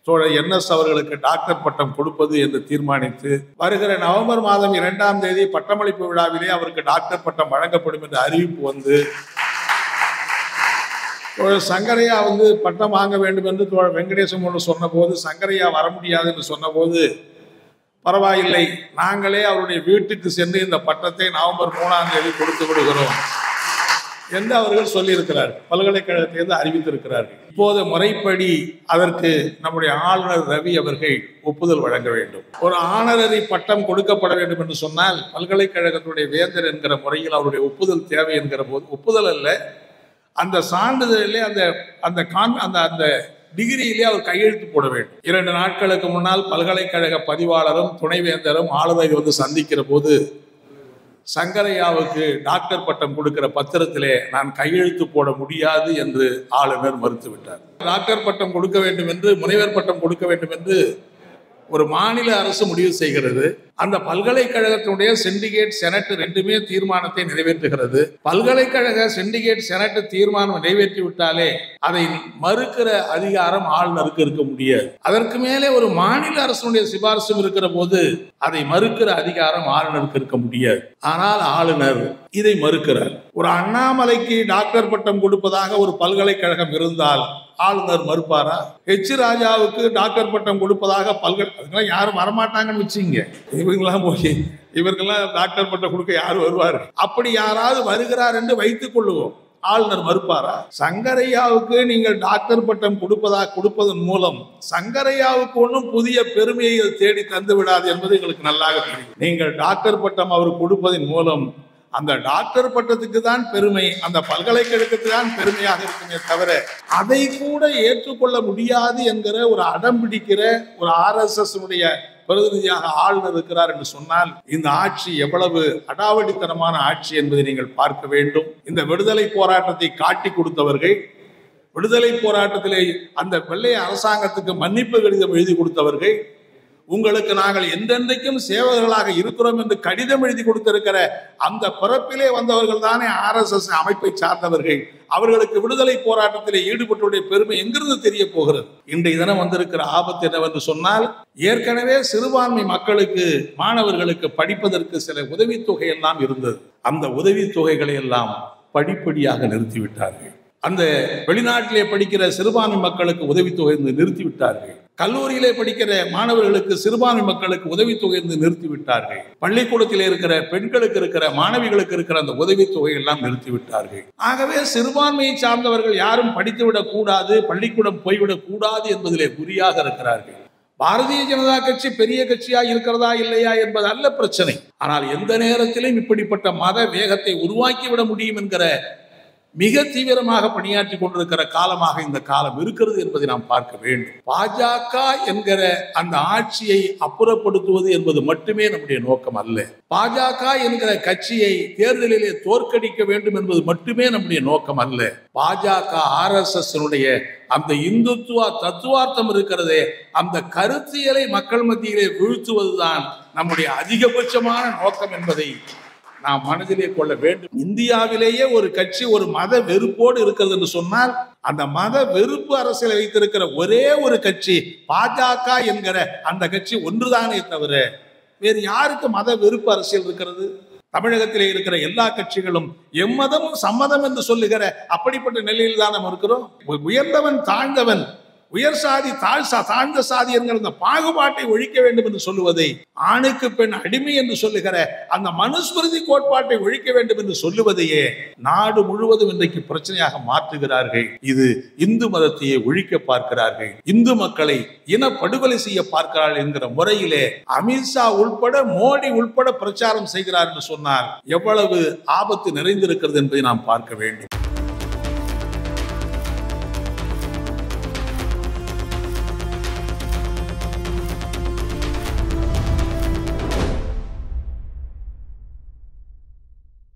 தோழர் என்எஸ் அவர்களுக்கு டாக்டர் பட்டம் கொடுப்பது என்று தீர்மானித்து வருகிற நவம்பர் மாதம் இரண்டாம் தேதி பட்டமளிப்பு விழாவிலே அவருக்கு டாக்டர் பட்டம் வழங்கப்படும் என்ற அறிவிப்பு வந்து தோழர் சங்கரையா வந்து பட்டம் வாங்க வேண்டும் என்று தோழர் வெங்கடேசன் ஒன்று சொன்னபோது சங்கரையா வர முடியாது என்று சொன்னபோது பரவாயில்லை நாங்களே அவருடைய வீட்டுக்கு சென்று இந்த பட்டத்தை நவம்பர் மூணாம் தேதி கொடுத்து விடுகிறோம் என்று அவர்கள் சொல்லியிருக்கிறார் பல்கலைக்கழகத்திலிருந்து அறிவித்திருக்கிறார்கள் இப்போது முறைப்படி அதற்கு நம்முடைய ஆளுநர் ரவி அவர்கள் ஒப்புதல் வழங்க வேண்டும் ஒரு ஆனரரி பட்டம் கொடுக்கப்பட வேண்டும் என்று சொன்னால் பல்கலைக்கழகத்துடைய வேந்தர் என்கிற முறையில் அவருடைய ஒப்புதல் தேவை என்கிற போது ஒப்புதல் அல்ல அந்த சான்றிதழிலே அந்த அந்த கான் அந்த அந்த டிகிரியிலே அவர் கையெழுத்து போட வேண்டும் இரண்டு நாட்களுக்கு முன்னால் பல்கலைக்கழக பதிவாளரும் துணைவேந்தரும் ஆளுநரை வந்து சந்திக்கிற போது சங்கரையாவுக்கு டாக்டர் பட்டம் கொடுக்கிற பத்திரத்திலே நான் கையெழுத்து போட முடியாது என்று ஆளுநர் மறுத்துவிட்டார் டாக்டர் பட்டம் கொடுக்க வேண்டும் என்று முனைவர் பட்டம் கொடுக்க வேண்டும் என்று ஒரு மாநில அரசு முடிவு செய்கிறது அந்த பல்கலைக்கழகத்தினுடைய சிண்டிகேட் செனட் ரெண்டுமே தீர்மானத்தை நிறைவேற்றுகிறது பல்கலைக்கழக சிண்டிகேட் செனட் தீர்மானம் நிறைவேற்றி விட்டாலே அதை மறுக்கிற அதிகாரம் ஆளுநருக்கு இருக்க முடியாது அதற்கு மேலே ஒரு மாநில அரசுடைய சிபாரிசும் இருக்கிற போது அதை மறுக்கிற அதிகாரம் ஆளுநருக்கு இருக்க முடியாது ஆனால் ஆளுநர் இதை மறுக்கிறார் ஒரு அண்ணாமலைக்கு டாக்டர் பட்டம் கொடுப்பதாக ஒரு பல்கலைக்கழகம் இருந்தால் ஆளுநர் மறுப்பாரா ஹெச் ராஜாவுக்கு டாக்டர் பட்டம் கொடுப்பதாக பல்கலை அதுக்கெல்லாம் யாரும் வரமாட்டாங்கன்னு வச்சுங்க இவங்கெல்லாம் போய் இவர்கள்லாம் டாக்டர் பட்டம் கொடுக்க யார் வருவார் அப்படி யாராவது வருகிறார் என்று வைத்துக் கொள்ளுவோம் ஆளுநர் மறுப்பாரா சங்கரையாவுக்கு நீங்கள் டாக்டர் பட்டம் கொடுப்பதா கொடுப்பதன் மூலம் சங்கரையாவுக்கு ஒன்றும் புதிய பெருமையை அது தேடி தந்து விடாது என்பது எங்களுக்கு நல்லாக தெரியும் நீங்கள் டாக்டர் பட்டம் அவர் கொடுப்பதன் மூலம் அந்த டாக்டர் பட்டத்துக்கு தான் பெருமை அந்த பல்கலைக்கழகத்துக்கு தான் பெருமையாக இருக்குமே தவிர அதை கூட ஏற்றுக்கொள்ள முடியாது என்கிற ஒரு அடம் பிடிக்கிற ஒரு ஆர்எஸ்எஸ் உடைய பிரதிநிதியாக ஆளுநர் இருக்கிறார் என்று சொன்னால் இந்த ஆட்சி எவ்வளவு அடாவடித்தனமான ஆட்சி என்பதை நீங்கள் பார்க்க வேண்டும் இந்த விடுதலை போராட்டத்தை காட்டி கொடுத்தவர்கள் விடுதலை போராட்டத்திலே அந்த வெள்ளை அரசாங்கத்துக்கு மன்னிப்பு கடிதம் எழுதி கொடுத்தவர்கள் உங்களுக்கு நாங்கள் என்றென்றைக்கும் சேவகர்களாக இருக்கிறோம் என்று கடிதம் எழுதி கொடுத்திருக்கிற அந்த பிறப்பிலே வந்தவர்கள் தானே ஆர்எஸ்எஸ் அமைப்பை சார்ந்தவர்கள் அவர்களுக்கு விடுதலை போராட்டத்திலே ஈடுபட்டுடைய பெருமை எங்கிருந்து தெரிய போகிறது இன்றைய தினம் வந்திருக்கிற ஆபத்து என்னவென்று சொன்னால் ஏற்கனவே சிறுபான்மை மக்களுக்கு மாணவர்களுக்கு படிப்பதற்கு சில உதவித்தொகை எல்லாம் இருந்தது அந்த உதவித்தொகைகளை எல்லாம் படிப்படியாக நிறுத்திவிட்டார்கள் அந்த வெளிநாட்டிலே படிக்கிற சிறுபான்மை மக்களுக்கு உதவித்தொகை நிறுத்திவிட்டார்கள் கல்லூரியிலே படிக்கிற மாணவர்களுக்கு சிறுபான்மை மக்களுக்கு உதவித்தொகை நிறுத்திவிட்டார்கள் பள்ளிக்கூடத்தில் இருக்கிற பெண்களுக்கு இருக்கிற மாணவிகளுக்கு இருக்கிற அந்த உதவித்தொகை எல்லாம் நிறுத்திவிட்டார்கள் ஆகவே சிறுபான்மையை சார்ந்தவர்கள் யாரும் படித்துவிடக் கூடாது பள்ளிக்கூடம் போய்விடக் கூடாது என்பதிலே குறியாக இருக்கிறார்கள் பாரதிய ஜனதா கட்சி பெரிய கட்சியா இருக்கிறதா இல்லையா என்பது அல்ல பிரச்சனை ஆனால் எந்த நேரத்திலும் இப்படிப்பட்ட மத வேகத்தை உருவாக்கிவிட முடியும் என்கிற மிக தீவிரமாக பணியாற்றி கொண்டிருக்கிற காலமாக இந்த காலம் இருக்கிறது என்பதை நாம் பார்க்க வேண்டும் பாஜக என்கிற அந்த ஆட்சியை அப்புறப்படுத்துவது என்பது மட்டுமே நம்முடைய நோக்கம் அல்ல பாஜக என்கிற கட்சியை தேர்தலிலே தோற்கடிக்க வேண்டும் என்பது மட்டுமே நம்முடைய நோக்கம் அல்ல பாஜக ஆர் எஸ் எஸ் அந்த இந்துத்துவா தத்துவார்த்தம் இருக்கிறதே அந்த கருத்தியலை மக்கள் மத்தியிலே வீழ்த்துவதுதான் நம்முடைய அதிகபட்சமான நோக்கம் என்பதை நாம் மனதிலே கொள்ள வேண்டும் இந்தியாவிலேயே ஒரு கட்சி ஒரு மத வெறுப்போடு இருக்கிறது என்று சொன்னால் அந்த மத வெறுப்பு அரசியலை வைத்திருக்கிற ஒரே ஒரு கட்சி பாஜக என்கிற அந்த கட்சி ஒன்றுதானே தவிர வேறு யாருக்கு மத வெறுப்பு அரசியல் இருக்கிறது தமிழகத்திலே இருக்கிற எல்லா கட்சிகளும் எம்மதமும் சம்மதம் என்று சொல்லுகிற அப்படிப்பட்ட நிலையில் தான் நாம் இருக்கிறோம் உயர்ந்தவன் தாழ்ந்தவன் உயர் சாதி தாழ் சா தாழ்ந்த சாதி என்கிற அந்த பாகுபாட்டை ஒழிக்க வேண்டும் என்று சொல்லுவதை ஆணுக்கு பெண் அடிமை என்று சொல்லுகிற அந்த மனுஸ்மிருதி கோட்பாட்டை ஒழிக்க வேண்டும் என்று சொல்லுவதையே நாடு முழுவதும் இன்றைக்கு பிரச்சனையாக மாற்றுகிறார்கள் இது இந்து மதத்தையே ஒழிக்க பார்க்கிறார்கள் இந்து மக்களை இன படுகொலை செய்ய பார்க்கிறார்கள் என்கிற முறையிலே அமித்ஷா உள்பட மோடி உள்பட பிரச்சாரம் செய்கிறார் என்று சொன்னால் எவ்வளவு ஆபத்து நிறைந்திருக்கிறது என்பதை நாம் பார்க்க வேண்டும்